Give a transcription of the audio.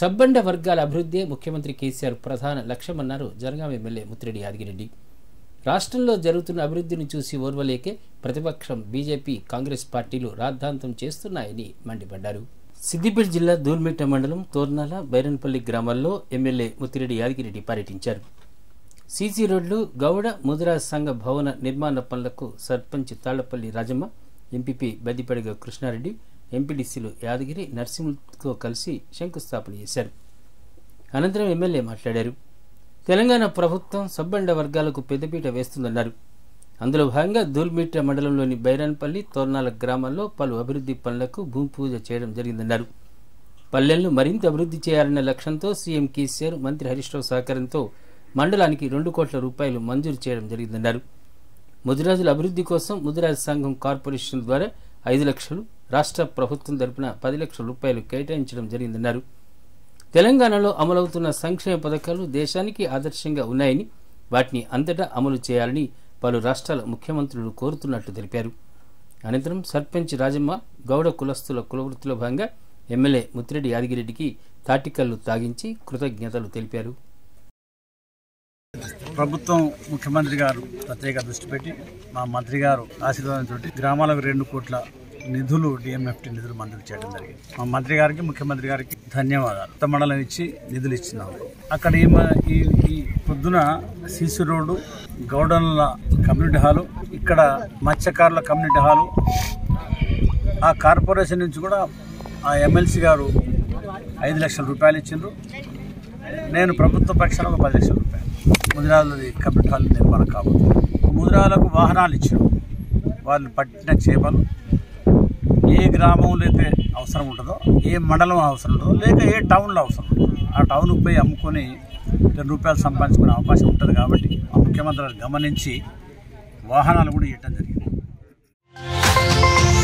సబ్బండ వర్గాల అభివృద్ధే ముఖ్యమంత్రి కేసీఆర్ ప్రధాన లక్ష్యమన్నారు జనగాం ఎమ్మెల్యే ముత్తిరెడ్డి యాదగిరెడ్డి రాష్ట్రంలో జరుగుతున్న అభివృద్ధిని చూసి ఓర్వలేకే ప్రతిపక్షం బీజేపీ కాంగ్రెస్ పార్టీలు రాద్ధాంతం చేస్తున్నాయని మండిపడ్డారు సిద్దిపేట జిల్లా దూల్మిట్ట మండలం తోర్నాల బైరన్పల్లి గ్రామాల్లో ఎమ్మెల్యే ముత్తిరెడ్డి యాదగిరెడ్డి పర్యటించారు సీసీ రోడ్లు గౌడ ముదిరాజ్ సంఘ భవన నిర్మాణ పనులకు సర్పంచ్ తాళ్లపల్లి రాజమ్మ ఎంపీపీ బద్దిపడిగ కృష్ణారెడ్డి ఎంపీడీసీలు యాదగిరి నరసింహతో కలిసి శంకుస్థాపన చేశారు అనంతరం ఎమ్మెల్యే మాట్లాడారు తెలంగాణ ప్రభుత్వం సబ్బండ వర్గాలకు పెద్దపీట వేస్తుందన్నారు అందులో భాగంగా దూల్మిట్ట మండలంలోని బైరాన్పల్లి తోర్నాల గ్రామాల్లో పలు అభివృద్ధి పనులకు భూమి పూజ చేయడం జరిగిందన్నారు పల్లెలను మరింత అభివృద్ధి చేయాలన్న లక్ష్యంతో సీఎం కేసీఆర్ మంత్రి హరీష్ రావు సహకారంతో మండలానికి రెండు కోట్ల రూపాయలు మంజూరు చేయడం జరిగిందన్నారు ముదిరాజుల అభివృద్ధి కోసం ముదిరాజు సంఘం కార్పొరేషన్ ద్వారా ఐదు లక్షలు రాష్ట్ర ప్రభుత్వం తరపున పది లక్షల రూపాయలు కేటాయించడం జరిగిందన్నారు తెలంగాణలో అమలవుతున్న సంక్షేమ పథకాలు దేశానికి ఆదర్శంగా ఉన్నాయని వాటిని అంతటా అమలు చేయాలని పలు రాష్ట్రాల ముఖ్యమంత్రులు కోరుతున్నట్లు తెలిపారు అనంతరం సర్పంచ్ రాజమ్మ గౌడ కులస్తుల కులవృత్తిలో భాగంగా ఎమ్మెల్యే ముత్తిరెడ్డి యాదగిరెడ్డికి తాటికల్లు తాగించి కృతజ్ఞతలు తెలిపారు ప్రభుత్వం ముఖ్యమంత్రి గారు ప్రత్యేక దృష్టి పెట్టి మా మంత్రి గారు ఆశీర్వాదంతో గ్రామాలకు రెండు కోట్ల నిధులు డిఎంఎఫ్టి నిధులు మంజూరు చేయడం జరిగింది మా మంత్రి గారికి ముఖ్యమంత్రి గారికి ధన్యవాదాలు కొత్త మండలం ఇచ్చి నిధులు ఇచ్చినాము అక్కడ ఈ మ- ఈ ఈ పొద్దున సీసీ రోడ్డు గౌడన్ల కమ్యూనిటీ హాలు ఇక్కడ మత్స్యకారుల కమ్యూనిటీ హాలు ఆ కార్పొరేషన్ నుంచి కూడా ఆ ఎమ్మెల్సీ గారు ఐదు లక్షల రూపాయలు ఇచ్చిండ్రు నేను ప్రభుత్వ పక్షాన ఒక పది లక్షల రూపాయలు ముదిరాలది కమ్యూనిటీ హాల్ నిర్మాణం కాబోతుంది ముదిరాలకు వాహనాలు ఇచ్చారు వాళ్ళు పట్టిన చేపలు ఏ గ్రామంలో అయితే అవసరం ఉంటుందో ఏ మండలం అవసరం ఉంటుందో లేక ఏ టౌన్లో అవసరం ఉంటుందో ఆ టౌన్కి పోయి అమ్ముకొని రెండు రూపాయలు సంపాదించుకునే అవకాశం ఉంటుంది కాబట్టి ఆ ముఖ్యమంత్రి గారు గమనించి వాహనాలు కూడా ఇవ్వటం జరిగింది